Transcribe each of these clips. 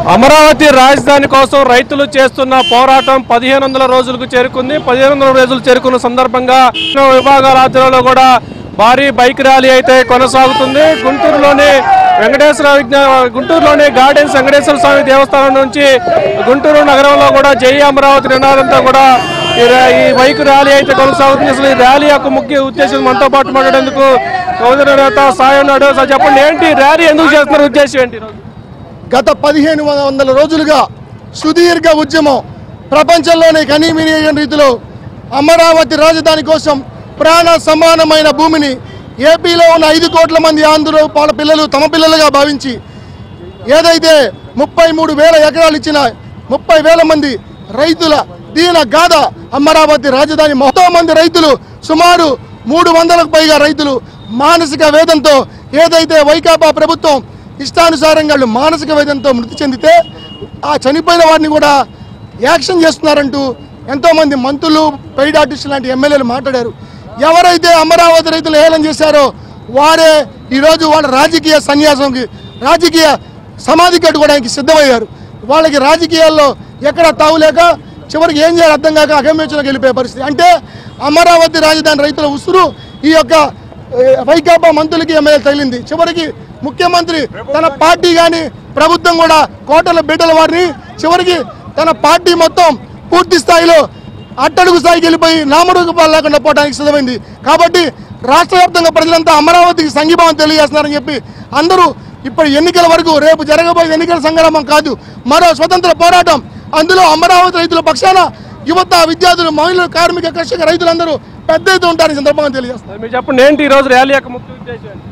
అమరావతి రాజధాని కోసం రైతులు చేస్తున్న పోరాటం పదిహేను వందల రోజులకు చేరుకుంది పదిహేను వందల రోజులు చేరుకున్న సందర్భంగా ఎన్నో విభాగాల ఆధ్వర్యంలో కూడా భారీ బైక్ ర్యాలీ అయితే కొనసాగుతుంది గుంటూరులోని వెంకటేశ్వర విజ్ఞా గుంటూరులోని గార్డెన్స్ వెంకటేశ్వర స్వామి దేవస్థానం నుంచి గుంటూరు నగరంలో కూడా జై అమరావతి నినాదంతో కూడా ఈ ర్యా- ఈ బైక్ ర్యాలీ అయితే కొనసాగుతుంది అసలు ఈ ర్యాలీ యొక్క ముఖ్య ఉద్దేశం మనతో పాటు మాట్లాడేందుకు సోదర నేత సాయి ఉన్నాడు సార్ చెప్పండి ఏంటి ర్యాలీ ఎందుకు చేస్తున్నారు ఉద్దేశం ఏంటి ఈరోజు? గత పదిహేను వందల రోజులుగా సుదీర్ఘ ఉద్యమం ప్రపంచంలోనే కనీమిని రీతిలో అమరావతి రాజధాని కోసం ప్రాణ సమానమైన భూమిని ఏపీలో ఉన్న ఐదు కోట్ల మంది ఆంధ్ర వాళ్ళ పిల్లలు తమ పిల్లలుగా భావించి ఏదైతే ముప్పై మూడు వేల ఎకరాలు ఇచ్చిన ముప్పై వేల మంది రైతుల దీన గాథ అమరావతి రాజధాని మొత్తం మంది రైతులు సుమారు మూడు వందలకు పైగా రైతులు మానసిక వేదంతో ఏదైతే వైకాపా ప్రభుత్వం ఇష్టానుసారంగా వాళ్ళు మానసిక వేదంతో మృతి చెందితే ఆ చనిపోయిన వారిని కూడా యాక్షన్ చేస్తున్నారంటూ ఎంతోమంది మంత్రులు పెయిడ్ ఆర్టిస్టులు లాంటి ఎమ్మెల్యేలు మాట్లాడారు ఎవరైతే అమరావతి రైతులు హేళన చేశారో వారే ఈరోజు వాళ్ళ రాజకీయ సన్యాసంకి రాజకీయ సమాధి కట్టుకోవడానికి సిద్ధమయ్యారు వాళ్ళకి రాజకీయాల్లో ఎక్కడ తావులేక చివరికి ఏం చేయాలి అర్థం కాక అగమ్యోచనకు వెళ్ళిపోయే పరిస్థితి అంటే అమరావతి రాజధాని రైతుల ఉసురు ఈ యొక్క ఏ, వైకాపా మంత్రులకి ఎమ్మెల్యే తగిలింది చివరికి ముఖ్యమంత్రి తన పార్టీ కానీ ప్రభుత్వం కూడా కోటల బిడ్డల వారిని చివరికి తన పార్టీ మొత్తం పూర్తి స్థాయిలో అట్టడుగు స్థాయికి వెళ్ళిపోయి నామరూపాలు లేకుండా పోవడానికి సిద్ధమైంది కాబట్టి రాష్ట్ర వ్యాప్తంగా ప్రజలంతా అమరావతికి సంఘీభావం తెలియజేస్తున్నారని చెప్పి అందరూ ఇప్పుడు ఎన్నికల వరకు రేపు జరగబోయే ఎన్నికల సంగ్రామం కాదు మరో స్వతంత్ర పోరాటం అందులో అమరావతి రైతుల పక్షాన యువత విద్యార్థులు మహిళలు కార్మిక కర్షక రైతులందరూ పెద్ద ఎత్తున ఉంటారని సందర్భంగా తెలియజేస్తారు మీరు చెప్పండి ఏంటి ఈ రోజు ర్యాలీ యొక్క ముఖ్య ఉద్దేశం ఏంటి?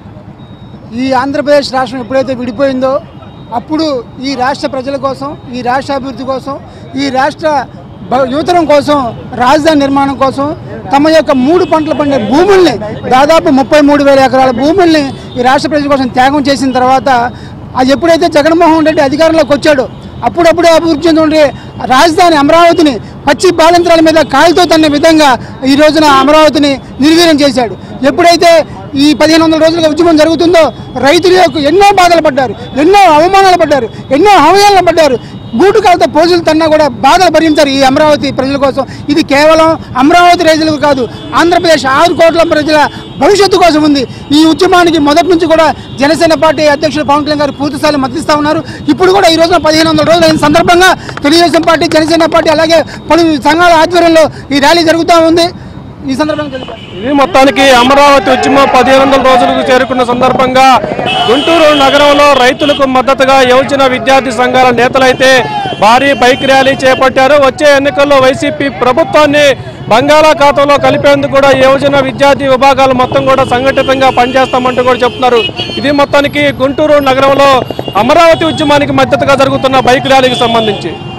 ఈ ఆంధ్రప్రదేశ్ రాష్ట్రం ఎప్పుడైతే విడిపోయిందో అప్పుడు ఈ రాష్ట్ర ప్రజల కోసం ఈ రాష్ట్ర అభివృద్ధి కోసం ఈ రాష్ట్ర భ- యువతరం కోసం రాజధాని నిర్మాణం కోసం తమ యొక్క మూడు పంటలు పండే భూముల్ని దాదాపు ముప్పై మూడు వేల ఎకరాల భూముల్ని ఈ రాష్ట్ర ప్రజల కోసం త్యాగం చేసిన తర్వాత అది ఎప్పుడైతే జగన్మోహన్ రెడ్డి అధికారంలోకి వచ్చాడో అప్పుడప్పుడే అభివృద్ధి చెందుండే రాజధాని అమరావతిని పచ్చి బాలంత్రాల మీద కాయలతో తన్నే విధంగా ఈ రోజున అమరావతిని నిర్వీర్యం చేశాడు ఎప్పుడైతే ఈ పదిహేను వందల రోజులుగా ఉద్యమం జరుగుతుందో రైతులు యొక్క ఎన్నో బాధలు పడ్డారు ఎన్నో అవమానాలు పడ్డారు ఎన్నో అవహేళన పడ్డారు గూటు కాలతో పోజులు తన్నా కూడా బాధలు భరించారు ఈ అమరావతి ప్రజల కోసం ఇది కేవలం అమరావతి రైతులకు కాదు ఆంధ్రప్రదేశ్ ఆరు కోట్ల ప్రజల భవిష్యత్తు కోసం ఉంది ఈ ఉద్యమానికి మొదటి నుంచి కూడా జనసేన పార్టీ అధ్యక్షుడు పవన్ కళ్యాణ్ గారు పూర్తిస్థాయిలో మద్దతిస్తా ఉన్నారు ఇప్పుడు కూడా ఈ రోజున పదిహేను వందల రోజులు అయిన సందర్భంగా తెలుగుదేశం పార్టీ జనసేన పార్టీ అలాగే పలు సంఘాల ఆధ్వర్యంలో ఈ ర్యాలీ జరుగుతూ ఉంది ఈ సందర్భంగా తెలిపారు ఇది మొత్తానికి అమరావతి ఉద్యమం పదిహేను వందల రోజులకు చేరుకున్న సందర్భంగా గుంటూరు నగరంలో రైతులకు మద్దతుగా యువజన విద్యార్థి సంఘాల నేతలైతే భారీ బైక్ ర్యాలీ చేపట్టారు వచ్చే ఎన్నికల్లో వైసీపీ ప్రభుత్వాన్ని బంగాళాఖాతంలో కలిపేందుకు కూడా యువజన విద్యార్థి విభాగాలు మొత్తం కూడా సంఘటితంగా పనిచేస్తామంటూ కూడా చెప్తున్నారు ఇది మొత్తానికి గుంటూరు నగరంలో అమరావతి ఉద్యమానికి మద్దతుగా జరుగుతున్న బైక్ ర్యాలీకి సంబంధించి